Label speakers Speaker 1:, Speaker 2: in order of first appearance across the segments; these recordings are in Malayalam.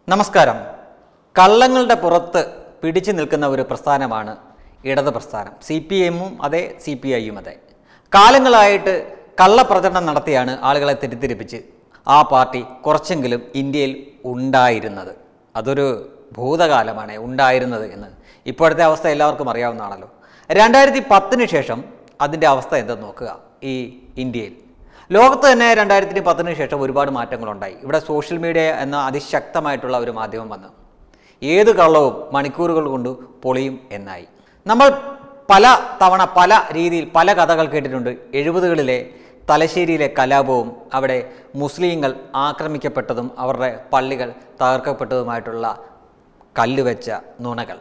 Speaker 1: നമസ്കാരം കള്ളങ്ങളുടെ പുറത്ത് പിടിച്ചു നിൽക്കുന്ന ഒരു പ്രസ്ഥാനമാണ് ഇടത് പ്രസ്ഥാനം സി പി എമ്മും അതെ സി പി ഐയും അതെ കാലങ്ങളായിട്ട് കള്ളപ്രചരണം നടത്തിയാണ് ആളുകളെ തെറ്റിദ്ധരിപ്പിച്ച് ആ പാർട്ടി കുറച്ചെങ്കിലും ഇന്ത്യയിൽ ഉണ്ടായിരുന്നത് അതൊരു ഭൂതകാലമാണ് ഉണ്ടായിരുന്നത് എന്ന് ഇപ്പോഴത്തെ അവസ്ഥ എല്ലാവർക്കും അറിയാവുന്നതാണല്ലോ രണ്ടായിരത്തി പത്തിന് ശേഷം അതിൻ്റെ അവസ്ഥ എന്തെന്ന് നോക്കുക ഈ ഇന്ത്യയിൽ ലോകത്ത് തന്നെ രണ്ടായിരത്തി പത്തിന് ശേഷം ഒരുപാട് മാറ്റങ്ങളുണ്ടായി ഇവിടെ സോഷ്യൽ മീഡിയ എന്ന അതിശക്തമായിട്ടുള്ള ഒരു മാധ്യമം വന്നു ഏത് കള്ളവും മണിക്കൂറുകൾ കൊണ്ട് പൊളിയും എന്നായി നമ്മൾ പല തവണ പല രീതിയിൽ പല കഥകൾ കേട്ടിട്ടുണ്ട് എഴുപതുകളിലെ തലശ്ശേരിയിലെ കലാപവും അവിടെ മുസ്ലിങ്ങൾ ആക്രമിക്കപ്പെട്ടതും അവരുടെ പള്ളികൾ തകർക്കപ്പെട്ടതുമായിട്ടുള്ള കല്ലുവെച്ച നുണകൾ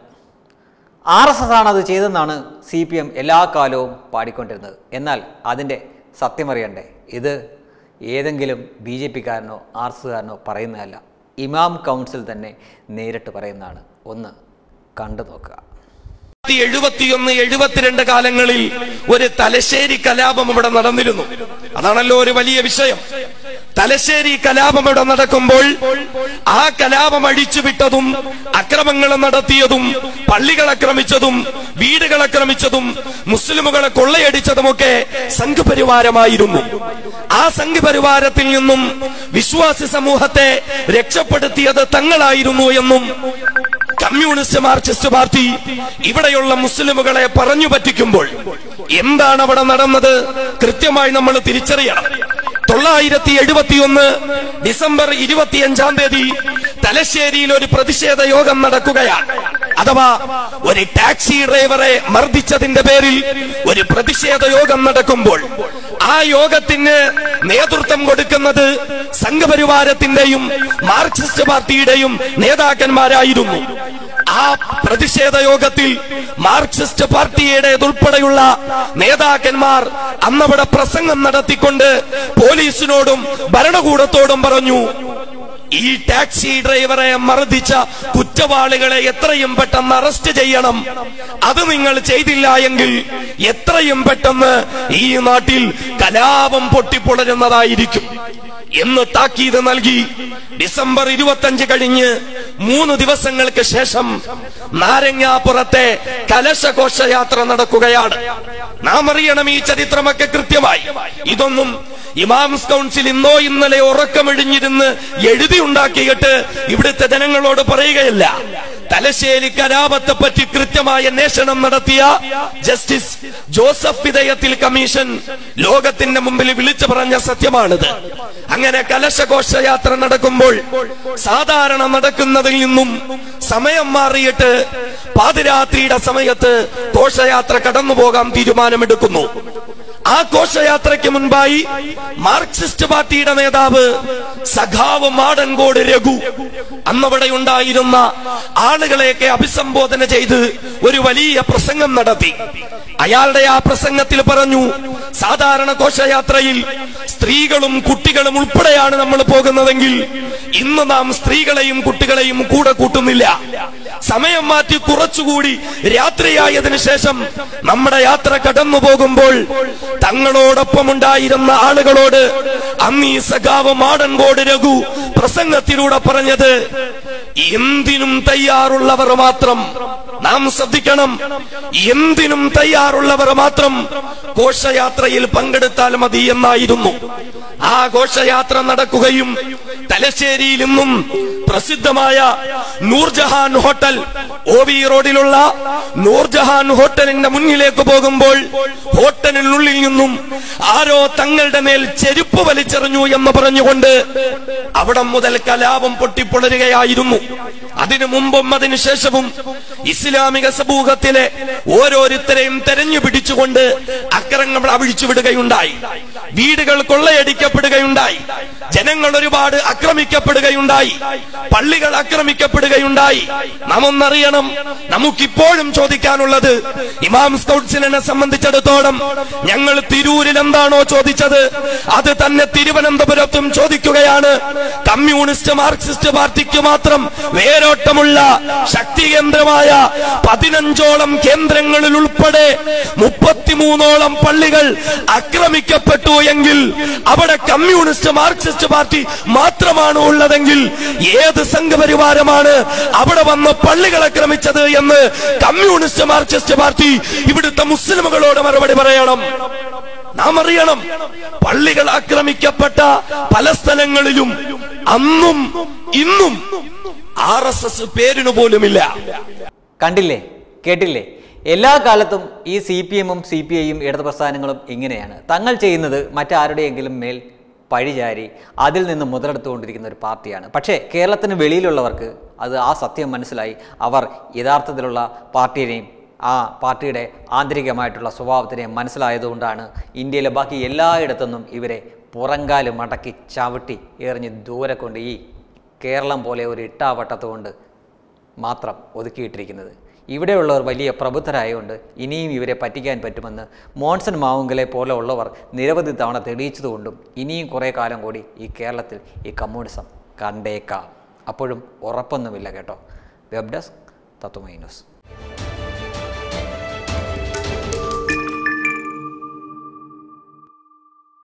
Speaker 1: ആർ എസ് എസ് ആണ് അത് ചെയ്തെന്നാണ് സി പി എം എല്ലാ കാലവും പാടിക്കൊണ്ടിരുന്നത് എന്നാൽ അതിൻ്റെ സത്യമറിയണ്ടേ ഇത് ഏതെങ്കിലും ബി ജെ പിക്കാരനോ ആർ എസ് കാരനോ പറയുന്നതല്ല ഇമാം കൗൺസിൽ തന്നെ നേരിട്ട് പറയുന്നതാണ് ഒന്ന് കണ്ടു നോക്കുക
Speaker 2: എഴുപത്തിയൊന്ന് എഴുപത്തിരണ്ട് കാലങ്ങളിൽ ഒരു തലശ്ശേരി കലാപം ഇവിടെ നടന്നിരുന്നു അതാണല്ലോ ഒരു വലിയ വിഷയം തലശ്ശേരി കലാപം ഇവിടെ നടക്കുമ്പോൾ ആ കലാപം അഴിച്ചുവിട്ടതും അക്രമങ്ങൾ നടത്തിയതും പള്ളികൾ ആക്രമിച്ചതും വീടുകൾ ആക്രമിച്ചതും മുസ്ലിമുകളെ കൊള്ളയടിച്ചതുമൊക്കെ സംഘപരിവാരമായിരുന്നു ആ സംഘപരിവാരത്തിൽ നിന്നും വിശ്വാസി സമൂഹത്തെ രക്ഷപ്പെടുത്തിയത് തങ്ങളായിരുന്നു എന്നും കമ്മ്യൂണിസ്റ്റ് മാർക്സിസ്റ്റ് പാർട്ടി ഇവിടെയുള്ള മുസ്ലിമുകളെ പറഞ്ഞു പറ്റിക്കുമ്പോൾ എന്താണ് അവിടെ നടന്നത് കൃത്യമായി നമ്മൾ തിരിച്ചറിയണം തൊള്ളായിരത്തി എഴുപത്തിയൊന്ന് ഡിസംബർ ഇരുപത്തിയഞ്ചാം തീയതി തലശ്ശേരിയിൽ ഒരു പ്രതിഷേധ യോഗം നടക്കുകയാണ് അഥവാ ഒരു ടാക്സി ഡ്രൈവറെ മർദ്ദിച്ചതിന്റെ പേരിൽ ഒരു പ്രതിഷേധ യോഗം നടക്കുമ്പോൾ ആ യോഗത്തിന് നേതൃത്വം കൊടുക്കുന്നത് സംഘപരിവാരത്തിന്റെയും മാർക്സിസ്റ്റ് പാർട്ടിയുടെയും നേതാക്കന്മാരായിരുന്നു ആ പ്രതിഷേധ യോഗത്തിൽ മാർക്സിസ്റ്റ് പാർട്ടിയുടേതുൾപ്പെടെയുള്ള നേതാക്കന്മാർ അന്നവിടെ പ്രസംഗം നടത്തിക്കൊണ്ട് പോലീസിനോടും ഭരണകൂടത്തോടും പറഞ്ഞു ഈ ടാക്സി ഡ്രൈവറെ മർദ്ദിച്ച കുറ്റവാളികളെ എത്രയും പെട്ടെന്ന് അറസ്റ്റ് ചെയ്യണം അത് നിങ്ങൾ ചെയ്തില്ല എങ്കിൽ എത്രയും പെട്ടെന്ന് ഈ നാട്ടിൽ കലാപം പൊട്ടിപ്പൊളരുന്നതായിരിക്കും എന്ന് താക്കീത് നൽകി ഡിസംബർ ഇരുപത്തഞ്ച് കഴിഞ്ഞ് മൂന്ന് ദിവസങ്ങൾക്ക് ശേഷം നാരങ്ങാപ്പുറത്തെ കലശഘോഷയാത്ര നടക്കുകയാണ് നാം അറിയണം ഈ ചരിത്രമൊക്കെ കൃത്യമായി ഇതൊന്നും ഇമാംസ് കൗൺസിൽ ഇന്നോ ഇന്നലെ ഉറക്കമിഴിഞ്ഞിരുന്ന് എഴുതി ഉണ്ടാക്കിയിട്ട് ഇവിടുത്തെ ജനങ്ങളോട് പറയുകയല്ല തലശ്ശേരി കലാപത്തെ പറ്റി കൃത്യമായ അന്വേഷണം നടത്തിയ ജസ്റ്റിസ് ജോസഫ് വിധേയത്തിൽ കമ്മീഷൻ ലോകത്തിന്റെ മുമ്പിൽ വിളിച്ചു പറഞ്ഞ സത്യമാണിത് അങ്ങനെ കലശഘോഷയാത്ര നടക്കുമ്പോൾ സാധാരണ നടക്കുന്നതിൽ നിന്നും സമയം മാറിയിട്ട് പാതിരാത്രിയുടെ സമയത്ത് ഘോഷയാത്ര കടന്നു പോകാൻ തീരുമാനമെടുക്കുന്നു ആ ഘോഷയാത്രയ്ക്ക് മുൻപായി മാർക്സിസ്റ്റ് പാർട്ടിയുടെ നേതാവ് സഖാവ് മാടൻകോട് രഘു അന്നവിടെ ഉണ്ടായിരുന്ന ആളുകളെയൊക്കെ അഭിസംബോധന ചെയ്ത് ഒരു വലിയ പ്രസംഗം നടത്തി അയാളുടെ ആ പ്രസംഗത്തിൽ പറഞ്ഞു സാധാരണ ഘോഷയാത്രയിൽ സ്ത്രീകളും കുട്ടികളും ഉൾപ്പെടെയാണ് നമ്മൾ പോകുന്നതെങ്കിൽ ഇന്ന് നാം സ്ത്രീകളെയും കുട്ടികളെയും കൂടെ കൂട്ടുന്നില്ല സമയം മാറ്റി കുറച്ചുകൂടി രാത്രിയായതിനു ശേഷം നമ്മുടെ യാത്ര കടന്നു പോകുമ്പോൾ തങ്ങളോടൊപ്പം ഉണ്ടായിരുന്ന ആളുകളോട് അന്ന് ഈ സഖാവ് മാടൻകോട് രഘു പ്രസംഗത്തിലൂടെ പറഞ്ഞത് എന്തിനും തയ്യാറുള്ളവർ മാത്രം നാം ശ്രദ്ധിക്കണം എന്തിനും തയ്യാറുള്ളവർ മാത്രം ഘോഷയാത്രയിൽ പങ്കെടുത്താൽ മതി എന്നായിരുന്നു ആ ഘോഷയാത്ര നടക്കുകയും തലശ്ശേരിയിൽ നിന്നും പ്രസിദ്ധമായ നൂർജഹാൻ ഹോട്ടൽ ഒ വി റോഡിലുള്ള നൂർജഹാൻ ഹോട്ടലിന്റെ മുന്നിലേക്ക് പോകുമ്പോൾ ഹോട്ടലിനുള്ളിൽ നിന്നും ആരോ തങ്ങളുടെ മേൽ ചെരുപ്പ് വലിച്ചെറിഞ്ഞു എന്ന് പറഞ്ഞുകൊണ്ട് അവിടെ മുതൽ കലാപം പൊട്ടിപ്പൊളരുകയായിരുന്നു അതിനു മുമ്പും അതിനുശേഷവും ഇസ്ലാമിക സമൂഹത്തിലെ ഓരോരുത്തരെയും തെരഞ്ഞു പിടിച്ചുകൊണ്ട് അക്രമങ്ങൾ അഴിച്ചുവിടുകയുണ്ടായി വീടുകൾ കൊള്ളയടിക്കപ്പെടുകയുണ്ടായി ജനങ്ങൾ ഒരുപാട് ആക്രമിക്കപ്പെടുകയുണ്ടായി പള്ളികൾ ആക്രമിക്കപ്പെടുകയുണ്ടായി നാം ഒന്നറിയണം നമുക്കിപ്പോഴും ചോദിക്കാനുള്ളത് ഇമാം സ്കൗട്ട്സിനെ സംബന്ധിച്ചിടത്തോളം ഞങ്ങൾ തിരൂരിൽ എന്താണോ ചോദിച്ചത് അത് തന്നെ തിരുവനന്തപുരത്തും ചോദിക്കുകയാണ് കമ്മ്യൂണിസ്റ്റ് മാർക്സിസ്റ്റ് പാർട്ടിക്ക് മാത്രം വേരോട്ടമുള്ള ശക്തി കേന്ദ്രമായ പതിനഞ്ചോളം കേന്ദ്രങ്ങളിൽ ഉൾപ്പെടെ മുപ്പത്തിമൂന്നോളം പള്ളികൾ ആക്രമിക്കപ്പെട്ടു എങ്കിൽ അവിടെ കമ്മ്യൂണിസ്റ്റ് മാർക്സിസ്റ്റ് പാർട്ടി മാത്രമാണ് ഉള്ളതെങ്കിൽ ഏത് സംഘപരിവാരമാണ് അവിടെ വന്ന് പള്ളികളെ ക്രമിച്ചത് എന്ന് കമ്മ്യൂണിസ്റ്റ് മാർക്സിസ്റ്റ് പാർട്ടി ഇവിടുത്തെ മുസ്ലിമുകളോട് മറുപടി പറയണം നാം അറിയണം പള്ളികൾ ആക്രമിക്കപ്പെട്ട പല സ്ഥലങ്ങളിലും അന്നും ഇന്നും ആർ എസ് എസ് പേരിനു പോലുമില്ല
Speaker 1: കണ്ടില്ലേ കേട്ടില്ലേ എല്ലാ കാലത്തും ഈ സി പി എമ്മും സി പി ഐയും ഇടത് പ്രസ്ഥാനങ്ങളും ഇങ്ങനെയാണ് തങ്ങൾ ചെയ്യുന്നത് മറ്റാരുടെയെങ്കിലും മേൽ പഴിചാരി അതിൽ നിന്ന് മുതലെടുത്തുകൊണ്ടിരിക്കുന്ന ഒരു പാർട്ടിയാണ് പക്ഷേ കേരളത്തിന് വെളിയിലുള്ളവർക്ക് അത് ആ സത്യം മനസ്സിലായി അവർ യഥാർത്ഥത്തിലുള്ള പാർട്ടിയെയും ആ പാർട്ടിയുടെ ആന്തരികമായിട്ടുള്ള സ്വഭാവത്തിനെയും മനസ്സിലായതുകൊണ്ടാണ് ഇന്ത്യയിലെ ബാക്കി എല്ലായിടത്തുനിന്നും ഇവരെ പുറങ്കാല് മടക്കി ചവിട്ടി എറിഞ്ഞ് ദൂരെ കൊണ്ട് ഈ കേരളം പോലെ ഒരു ഇട്ടാവട്ടത്ത് കൊണ്ട് മാത്രം ഒതുക്കിയിട്ടിരിക്കുന്നത് ഇവിടെയുള്ളവർ വലിയ പ്രബുദ്ധരായതുകൊണ്ട് ഇനിയും ഇവരെ പറ്റിക്കാൻ പറ്റുമെന്ന് മോൺസൺ മാവുങ്കലെ പോലെ ഉള്ളവർ നിരവധി തവണ തെളിയിച്ചതുകൊണ്ടും ഇനിയും കുറേ കാലം കൂടി ഈ കേരളത്തിൽ ഈ കമ്മ്യൂണിസം കണ്ടേക്കാം അപ്പോഴും ഉറപ്പൊന്നുമില്ല കേട്ടോ വെബ് ഡെസ്ക് തത്വമൈ ന്യൂസ്